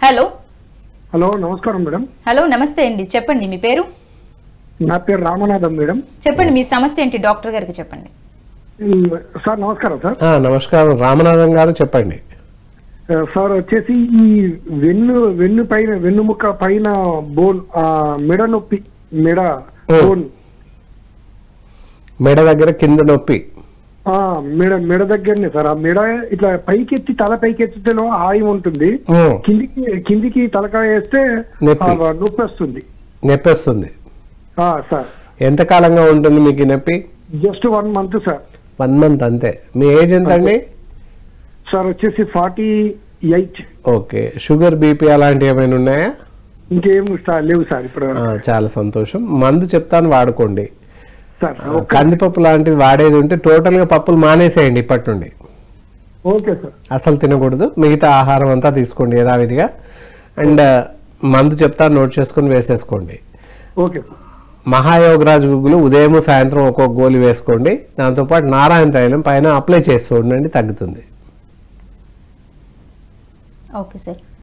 Hello hello నమస్కారం madam hello నమస్తే అండి చెప్పండి మీ పేరు నా పేరు రామనాథం మేడం చెప్పండి మీ సమస్య ఏంటి డాక్టర్ గారికి చెప్పండి ఉమ్, సార్ నమస్కారం సార్ ఆ, నమస్కారం రామనాథన్ గారు చెప్పండి ఆ, సార్ వచ్చేసి ఈ వెన్ను వెన్ను పైన వెన్నుముక్క పైన బోన్ ఆ, మెడ నొప్పి మెడ బోన్ మెడ దగ్గర కింద నొప్పి ఆ, మెడ మెడ దగ్గరనే సార్ ఆ మెడ ఇట్లా పైకెత్తి తల పైకెత్తితేనో హాయి ఉంటుంది ఉమ్, కిందికి కిందికి తలకాయ వేస్తే నొప్పి. ఆ, నొప్పి వస్తుంది నొప్పి వస్తుంది ఆ, సార్ ఎంతకాలంగా ఉంటుంది మీకు ఈ నొప్పి just one month sir one month అంతే మీ ఏజ్ ఎంత అండి సార్ వచ్చేసి forty eight okay sugar BP అలాంటివి ఏమైనా ఉన్నాయా ఇంకేం సార్ లేవు సార్ ఇప్పుడు ఆ, చాలా సంతోషం మందు చెప్తాను వాడుకోండి సార్ ఆ, కందిపప్పు లాంటిది వాడేది ఉంటే టోటల్గా పప్పులు మానేసేయండి ఇప్పటి నుండి ఓకే సార్ అసలు తినకూడదు మిగతా ఆహారం అంతా తీసుకోండి యథావిధిగా అండ్ మందు చెప్తాను నోట్ చేసుకొని వేసేసుకోండి ఓకే సార్ మహాయోగరాజ్ గుగ్గులు ఉదయం సాయంత్రం ఒక్కొక్క గోలి వేసుకోండి దాంతోపాటు నారాయణ తైలం పైన అప్లై చేస్తూ ఉండండి తగ్గుతుంది ఓకే సార్